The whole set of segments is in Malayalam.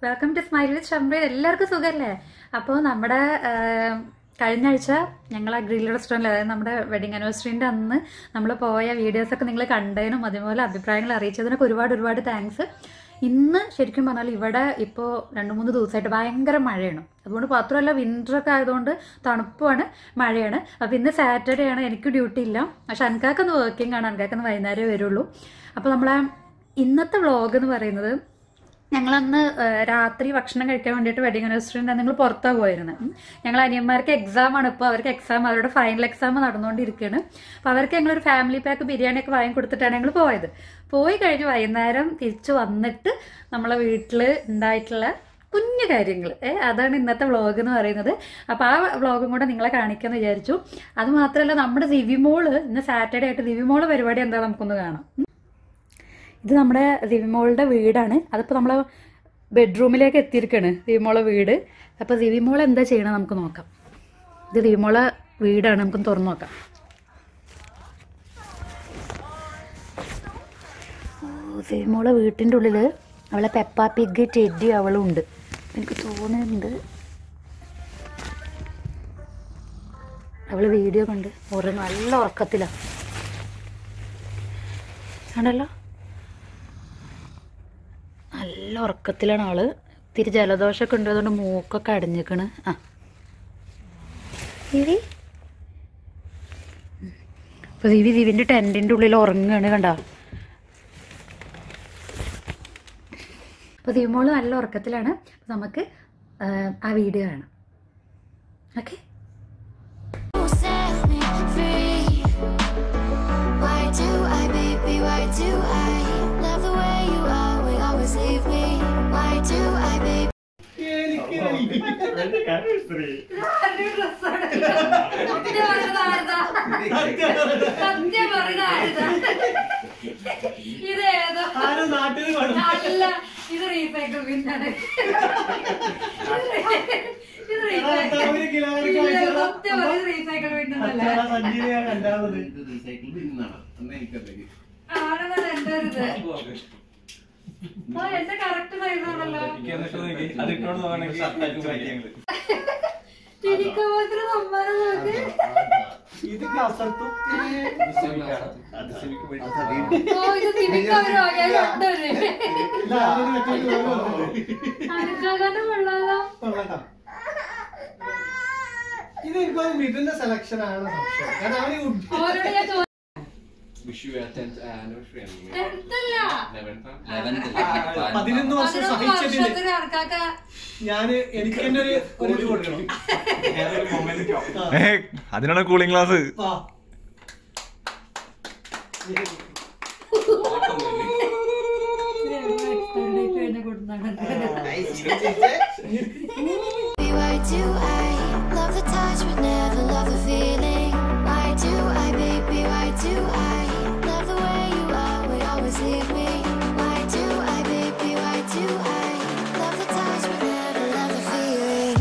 വെൽക്കം ടു സ്മൈൽ വിത്ത് ഷംബേർ എല്ലാവർക്കും സുഖമല്ലേ അപ്പോൾ നമ്മുടെ ആ, കഴിഞ്ഞ ആഴ്ച ഞങ്ങൾ ആ ഗ്രിൽ റെസ്റ്റോറൻറ്റിൽ അതായത് നമ്മുടെ വെഡിങ് ആനിവേഴ്സറിൻ്റെ അന്ന് നമ്മൾ പോയ വീഡിയോസൊക്കെ നിങ്ങൾ കണ്ടതിനും അതുപോലെ അഭിപ്രായങ്ങൾ അറിയിച്ചതിനൊക്കെ ഒരുപാട് ഒരുപാട് താങ്ക്സ് ഇന്ന് ശരിക്കും പറഞ്ഞാൽ ഇവിടെ ഇപ്പോൾ രണ്ട് മൂന്ന് ദിവസമായിട്ട് ഭയങ്കര മഴയാണ് അതുകൊണ്ട് മാത്രമല്ല വിൻ്ററൊക്കെ ആയതുകൊണ്ട് തണുപ്പുമാണ് മഴയാണ് അപ്പോൾ ഇന്ന് സാറ്റർഡേ ആണ് എനിക്ക് ഡ്യൂട്ടി ഇല്ല പക്ഷെ അൻകാക്കൊന്ന് വർക്കിംഗ് ആണ് അൻകാക്കൊന്ന് വൈകുന്നേരമേ വരുള്ളൂ അപ്പോൾ നമ്മളെ ഇന്നത്തെ വ്ളോഗ് എന്ന് പറയുന്നത് ഞങ്ങളന്ന് ഏഹ്, രാത്രി ഭക്ഷണം കഴിക്കാൻ വേണ്ടിയിട്ട് വെഡിങ് ആനിവേഴ്സറിൻ്റെ നിങ്ങൾ പുറത്താണ് പോയിരുന്നത് ഉം. ഞങ്ങൾ അനിയന്മാർക്ക് എക്സാം ആണ് ഇപ്പോൾ അവർക്ക് എക്സാം അവരുടെ ഫൈനൽ എക്സാം നടന്നുകൊണ്ടിരിക്കുകയാണ് അപ്പോൾ അവർക്ക് ഞങ്ങളൊരു ഫാമിലി പാക്ക് ബിരിയാണിയൊക്കെ വാങ്ങി കൊടുത്തിട്ടാണ് ഞങ്ങൾ പോയത് പോയി കഴിഞ്ഞ് വൈകുന്നേരം തിരിച്ചു വന്നിട്ട് നമ്മളെ വീട്ടിൽ ഉണ്ടായിട്ടുള്ള കുഞ്ഞു കാര്യങ്ങൾ ഏ അതാണ് ഇന്നത്തെ വ്ളോഗ് എന്ന് പറയുന്നത് അപ്പോൾ ആ വ്ളോഗും കൂടെ നിങ്ങളെ കാണിക്കാമെന്ന് വിചാരിച്ചു അത് മാത്രമല്ല നമ്മുടെ ദിവ്യമോള് ഇന്ന് സാറ്റർഡേ ആയിട്ട് ദിവ്യമോള് പരിപാടി എന്താ നമുക്കൊന്ന് കാണാം ഉം. ഇത് നമ്മുടെ ദിവ്യമോളുടെ വീടാണ് അതിപ്പോൾ നമ്മൾ ബെഡ്റൂമിലേക്ക് എത്തിയിരിക്കുകയാണ് ദിവ്യമോളെ വീട് അപ്പോൾ ദിവ്യമോൾ എന്താ ചെയ്യണത് നമുക്ക് നോക്കാം ഇത് ദിവ്യമോളെ വീടാണ് നമുക്കൊന്ന് തുറന്നു നോക്കാം ഓ, ദിവ്യമോളെ വീട്ടിൻ്റെ ഉള്ളിൽ അവളെ പെപ്പ പിഗ് ടെഡി അവളും ഉണ്ട് എനിക്ക് തോന്നുന്നുണ്ട് അവള് വീഡിയോ കണ്ട് ഒരു നല്ല ഉറക്കത്തിലാണ് ആണല്ലോ നല്ല ഉറക്കത്തിലാണ് ആള് ഇത്തിരി ജലദോഷമൊക്കെ ഉണ്ട് അതുകൊണ്ട് മൂക്കൊക്കെ അടഞ്ഞിക്കണ് ആ ദിവി അപ്പൊ ദിവി ദിവിന്റെ ടെന്റിന്റെ ഉള്ളിൽ ഉറങ്ങുകയാണ് കണ്ട അപ്പൊ ദിവമോള് നല്ല ഉറക്കത്തിലാണ് അപ്പൊ നമുക്ക് ആ, ആ വീഡിയോ കാണാം okay You set me free. Why do I, baby? Why do I love the way you are? Will always leave me. Why do I, baby? ഇതേതോ ആരും നാട്ടിൽ വേണം അല്ല ഇത് റീസൈക്കിൾ ബിന്നാണ് ഇത് ഒരു കിലോമീറ്റർ റീസൈക്കിൾ സത്യം പറഞ്ഞത് റീസൈക്കിൾ ബിന്നല്ല സഞ്ജീവ ഞാൻ കണ്ടാവുന്നത് ആണെന്നാണ് എന്റെ ഒരു ഇത് ആ എന്റെ കറക്റ്റ് സൈസ് ആണല്ലോ എനിക്ക് മാത്രം സമ്മാനം നോക്ക് ഇത് കസർത്തും ഓ ഇത് സിമിക്കവരോ ഞാൻ കണ്ടവര് ഇല്ല, ആരും മറ്റൊരു ലോകം വന്നത്. അനുക്കാകാനും കൊള്ളാലോ കൊള്ളാട്ടോ. ഇത് എനിക്ക് മിഥുന്റെ സെലക്ഷൻ ആണ് സംശയം കാരണം അവന് ഉഡ്- ഓരോട് ഞാൻ ചോദിച്ചു വിഷു ആനിവേഴ്സറി എന്തല്ല പതിനൊന്ന് വർഷം പതിനൊന്ന് സഹിച്ചതിന് വർഷത്തിന് ആർക്കാക്ക ഞാന് എനിക്ക് തന്നെ ഒരു ഒരു ഇത് കൊടുക്കണം ആ, ഏ അതിനാണ് കൂളിംഗ് ഗ്ലാസ് ആ. എക്സ്പെരിമെന്റ് കഴിഞ്ഞ കൊടുത്താണ് Why do I love the touch but never love the feeling? Why do I, baby? Why do I love the way you are? Will always leave me. Why do I, baby? Why do I love the touch but never love the feeling?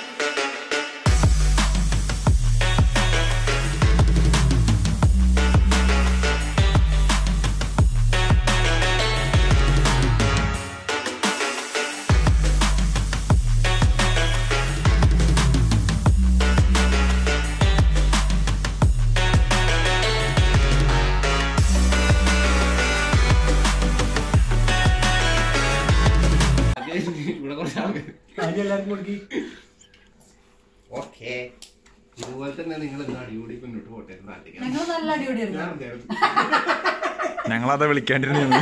ഇവിടെ കുറച്ച് ആൾക്കാർ കാര്യം എല്ലാവർക്കും കൊടുക്കി ഓക്കെ ഇതുപോലെ തന്നെ നിങ്ങൾ എന്താ അടിപൊളി മുന്നോട്ട് പോട്ടെ നാട്ടിലേക്ക് ഞങ്ങൾ നല്ല അടിപൊളിയായിരുന്നു ഞാൻ വിചാരിച്ചു. ഞങ്ങളതാ വിളിക്കാണ്ടിരുന്നു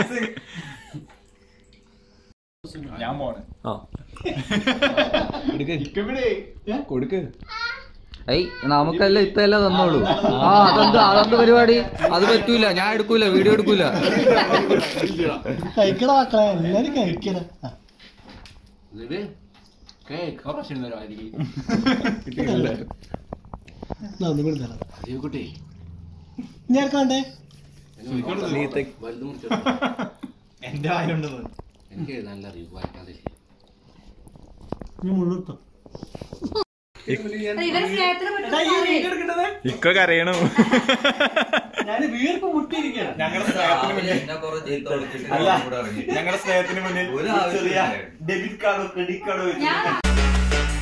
ഞാൻ പോണ് കൊടുക്ക് ഐ നമുക്കല്ല ഇത്തല്ല തന്നോളൂ ആ അതെന്ത് അതെന്ത് പരിപാടി അത് പറ്റൂല ഞാൻ എടുക്കൂല വീഡിയോ എടുക്കൂല കഴിക്കണ മക്കളെ എല്ലാരും കഴിക്കണ ഇത് കേക്ക് കുറച്ച് നേരമായിരിക്കും ഒന്നും കൂടി തരാം ജീവക്കുട്ടി ഞാൻ വേണ്ടേ വലുത് മുറിച്ചോ എന്റെ വായുണ്ടെന്ന് എനിക്ക് നല്ല അറിവ് വായിക്കാതെ ഞാൻ മുഴുവൻ ഇവരെ സ്നേഹത്തിന് പറ്റുന്ന ഇക്കൊക്കെ അറിയണു ഞാൻ വീർപ്പ് മുട്ടിയിരിക്കുകയാണ് ഞങ്ങളുടെ സ്നേഹത്തിന് മുന്നിൽ അല്ല ഞങ്ങളുടെ സ്നേഹത്തിന് മുന്നിൽ ഒരു ആവശ്യമില്ല. ചെറിയ ഡെബിറ്റ് കാർഡോ ക്രെഡിറ്റ് കാർഡോ വെച്ച് ഞാൻ